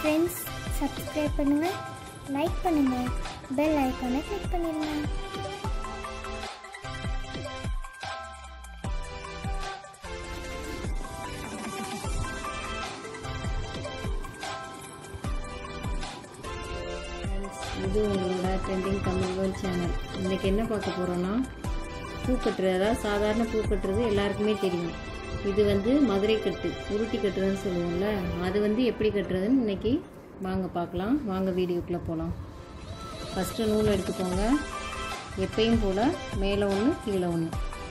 friends subscribe பண்ணுங்கள் like பண்ணுங்கள் bell ஐக்கானை கிளிக் பண்ணிடுங்க இது உங்களோட ட்ரெண்டிங் தமிழ் வேர்ல்ட் சேனல் இன்றைக்கி என்ன பார்க்க போகிறோன்னா பூ கட்டுறது அதாவது சாதாரண பூ கட்டுறது எல்லாருக்குமே தெரியும் இது வந்து மதுரை கட்டு உருட்டி கட்டுறதுன்னு சொல்லுவோம்ல அது வந்து எப்படி கட்டுறதுன்னு இன்றைக்கி வாங்க பார்க்கலாம் வாங்க வீடியோக்குள்ளே போகலாம் ஃபஸ்ட்டு நூல் எடுத்துக்கோங்க எப்பயும் போல் மேலே ஒன்று கீழே ஒன்று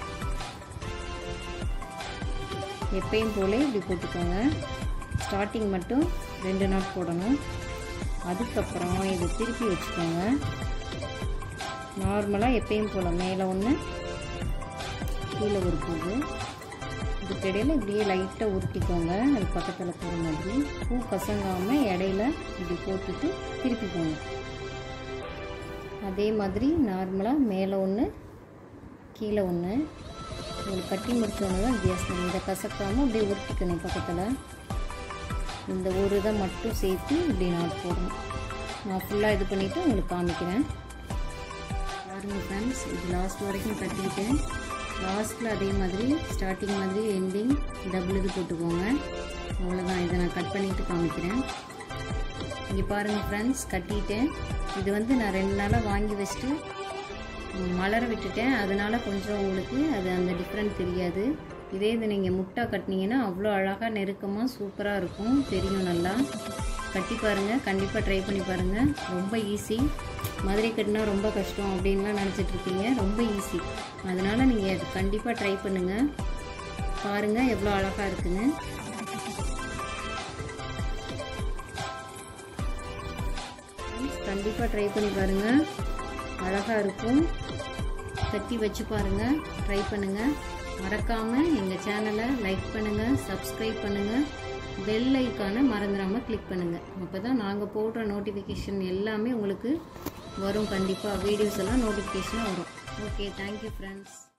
எப்பயும் போல இப்படி போட்டுக்கோங்க ஸ்டார்டிங் மட்டும் ரெண்டு நாட் போடணும் அதுக்கப்புறம் இதை திருப்பி வச்சுக்கோங்க நார்மலாக எப்பயும் போல் மேலே ஒன்று கீழே ஒரு பூவு இதுக்கிடையில் இப்படியே லைட்டாக உருட்டிக்கோங்க அது பக்கத்தில் போகிற மாதிரி பூ கசங்காமல் இடையில இப்படி போட்டுட்டு திருப்பிக்கோங்க அதே மாதிரி நார்மலாக மேலே ஒன்று கீழே ஒன்று உங்களுக்கு கட்டி முடிச்சோன்னு தான் வித்தியாசம் இதை கசக்காமல் அப்படியே உருட்டிக்கணும் பக்கத்தில் இந்த ஒரு இதை மட்டும் சேர்த்து இப்படி நாட் போடணும் நான் ஃபுல்லாக இது பண்ணிவிட்டு உங்களுக்கு காமிக்கிறேன் பாருங்கள் ஃப்ரெண்ட்ஸ் இது லாஸ்ட் வரைக்கும் கட்டிக்கிட்டேன் லாஸ்ட்டில் அதே மாதிரி ஸ்டார்டிங் மாதிரி எண்டிங் டபுள் இது போட்டுக்கோங்க அவ்வளோதான் இதை நான் கட் பண்ணிவிட்டு காமிக்கிறேன் இங்கே பாருங்கள் ஃப்ரெண்ட்ஸ் கட்டிட்டேன் இது வந்து நான் ரெண்டு நாளாக வாங்கி வச்சுட்டு மலர விட்டுட்டேன் அதனால் கொஞ்சம் உங்களுக்கு அது அந்த டிஃப்ரெண்ட் தெரியாது இதே இது நீங்கள் முட்டா கட்டினீங்கன்னா அவ்வளோ அழகாக நெருக்கமாக சூப்பராக இருக்கும் தெரியும் நல்லா கட்டி பாருங்கள் கண்டிப்பாக ட்ரை பண்ணி பாருங்கள் ரொம்ப ஈஸி மதுரை கட்டினா ரொம்ப கஷ்டம் அப்படின்லாம் நினச்சிட்ருக்கீங்க ரொம்ப ஈஸி அதனால் நீங்கள் அது கண்டிப்பாக ட்ரை பண்ணுங்கள் பாருங்கள் எவ்வளோ அழகாக இருக்குன்னு கண்டிப்பாக ட்ரை பண்ணி பாருங்கள் அழகாக இருக்கும் கட்டி வச்சு பாருங்கள் ட்ரை பண்ணுங்கள் மறக்காமல் எங்கள் சேனலை லைக் பண்ணுங்கள் சப்ஸ்கிரைப் பண்ணுங்கள் பெல் ஐக்கானை மறந்துடாமல் கிளிக் பண்ணுங்கள் அப்போ தான் நாங்கள் போடுற நோட்டிஃபிகேஷன் எல்லாமே உங்களுக்கு வரும் கண்டிப்பாக வீடியோஸ் எல்லாம் நோட்டிஃபிகேஷனாக வரும் ஓகே தேங்க்யூ ஃப்ரெண்ட்ஸ்